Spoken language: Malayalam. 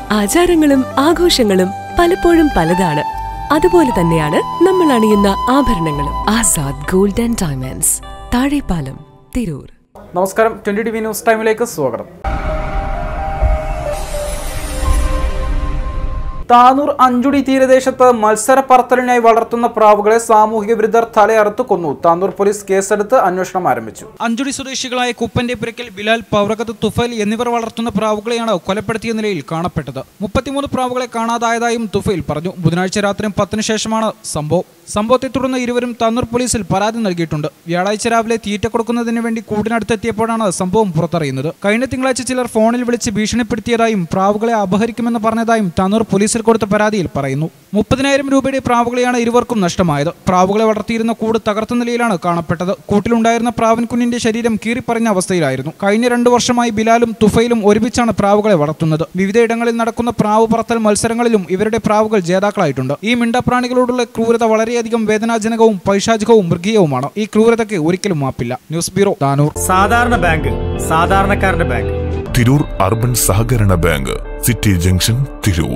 ആചാരങ്ങളും ആഘോഷങ്ങളും പലപ്പോഴും പലതാണ് അതുപോലെ തന്നെയാണ് നമ്മൾ അണിയുന്ന ആഭരണങ്ങളും Azad gold and diamonds Thazhepalam Tirur നമസ്കാരം ട്വന്റി ടി വി ന്യൂസ് ടൈമിലേക്ക് സ്വാഗതം താനൂർ അഞ്ചുടി തീരദേശത്ത് മത്സര പറത്തലിനായി വളർത്തുന്ന പ്രാവുകളെ സാമൂഹിക വിരുദ്ധർ തലയറുത്ത് കൊന്നു താനൂർ പോലീസ് കേസെടുത്ത് അന്വേഷണം ആരംഭിച്ചു അഞ്ചുടി സ്വദേശികളായ കുപ്പന്റെ പുരക്കൽ ബിലാൽ പൗറകത്ത് തുഫൈൽ എന്നിവർ വളർത്തുന്ന പ്രാവുകളെയാണ് കൊലപ്പെടുത്തിയ നിലയിൽ കാണപ്പെട്ടത് മുപ്പത്തിമൂന്ന് പ്രാവുകളെ കാണാതായതായും തുഫൈൽ പറഞ്ഞു ബുധനാഴ്ച രാത്രി പത്തിന് ശേഷമാണ് സംഭവം സംഭവത്തെ തുടർന്ന് ഇരുവരും തന്നൂർ പോലീസിൽ പരാതി നൽകിയിട്ടുണ്ട് വ്യാഴാഴ്ച രാവിലെ തീറ്റ കൊടുക്കുന്നതിന് വേണ്ടി കൂടിനടുത്തെത്തിയപ്പോഴാണ് സംഭവം പുറത്തറിയുന്നത് കഴിഞ്ഞ തിങ്കളാഴ്ച ചിലർ ഫോണിൽ വിളിച്ച് ഭീഷണിപ്പെടുത്തിയതായും പ്രാവുകളെ അപഹരിക്കുമെന്ന് പറഞ്ഞതായും തന്നൂർ പോലീസിൽ കൊടുത്ത പരാതിയിൽ പറയുന്നു മുപ്പതിനായിരം രൂപയുടെ പ്രാവുകളെയാണ് ഇരുവർക്കും നഷ്ടമായത് പ്രാവുകളെ വളർത്തിയിരുന്ന കൂട് തകർത്ത നിലയിലാണ് കാണപ്പെട്ടത് കൂട്ടിലുണ്ടായിരുന്ന പ്രാവൻ കുഞ്ഞിന്റെ ശരീരം കീറിപ്പറഞ്ഞ അവസ്ഥയിലായിരുന്നു കഴിഞ്ഞ രണ്ടു വർഷമായി ബിലാലും തുഫയിലും ഒരുമിച്ചാണ് പ്രാവുകളെ വളർത്തുന്നത് വിവിധയിടങ്ങളിൽ നടക്കുന്ന പ്രാവ് പറത്തൽ മത്സരങ്ങളിലും ഇവരുടെ പ്രാവുകൾ ജേതാക്കളായിട്ടുണ്ട് ഈ മിണ്ടപ്രാണികളോടുള്ള ക്രൂരത വളരെയധികം വേദനാജനകവും പൈശാചികവും മൃഗീയവുമാണ് ഈ ക്രൂരതയ്ക്ക് ഒരിക്കലും മാപ്പില്ല ന്യൂസ് ബ്യൂറോ താനൂർ സാധാരണ ബാങ്ക് സാധാരണക്കാരന്റെ ബാങ്ക് തിരൂർ അർബൻ സഹകരണ ബാങ്ക് സിറ്റി ജംഗ്ഷൻ തിരൂർ